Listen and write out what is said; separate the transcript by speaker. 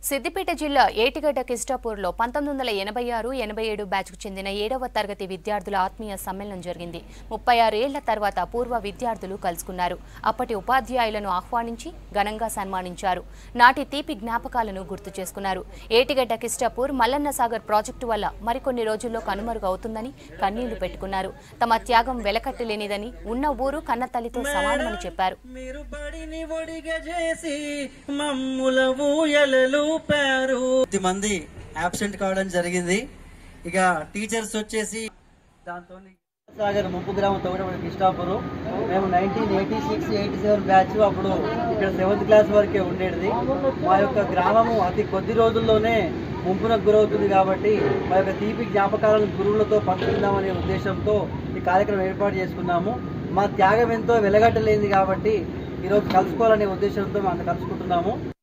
Speaker 1: సిద్దిపేట జిల్లా ఏటిగడ్డ కిస్టాపూర్లో పంతొమ్మిది వందల ఎనభై ఆరు ఎనభై ఏడు బ్యాచ్కు చెందిన ఏడవ తరగతి విద్యార్థుల ఆత్మీయ సమ్మేళనం జరిగింది ముప్పై ఆరు ఏళ్ల తర్వాత పూర్వ విద్యార్థులు కలుసుకున్నారు అప్పటి ఉపాధ్యాయులను ఆహ్వానించి ఘనంగా సన్మానించారు నాటి తీపి జ్ఞాపకాలను గుర్తు చేసుకున్నారు ఏటిగడ్డ కిస్టాపూర్ మల్లన్న సాగర్ ప్రాజెక్టు వల్ల మరికొన్ని రోజుల్లో కనుమరుగవుతుందని కన్నీళ్లు పెట్టుకున్నారు తమ త్యాగం వెలకట్టలేనిదని ఉన్న ఊరు కన్నతల్లితో సమానమని చెప్పారు
Speaker 2: మీరు బడిని ఒడిగ చేసి మమ్ముల ఊయలలు పారు మంది అబ్సెంట్ కావడం జరిగింది ఇక టీచర్స్ వచ్చేసి దాంతో సాగర్ ముప్పు గ్రామం తోడబడి కృష్ణాపురం మేము nineteen eighty six eighty seven batch అప్పుడు ఇక్కడ సెవెంత్ క్లాస్ వరకే ఉండేది మా యొక్క గ్రామము అతి కొద్ది రోజుల్లోనే ముంపునకు గురవుతుంది కాబట్టి మా యొక్క తీపి జ్ఞాపకాలను గురువులతో పంచుకుందామనే ఉద్దేశంతో ఈ కార్యక్రమం ఏర్పాటు చేసుకున్నాము మా త్యాగం ఎంతో వెలగట్టలేనిది కాబట్టి ఈరోజు కలుసుకోవాలనే ఉద్దేశంతో మనం కలుసుకుంటున్నాము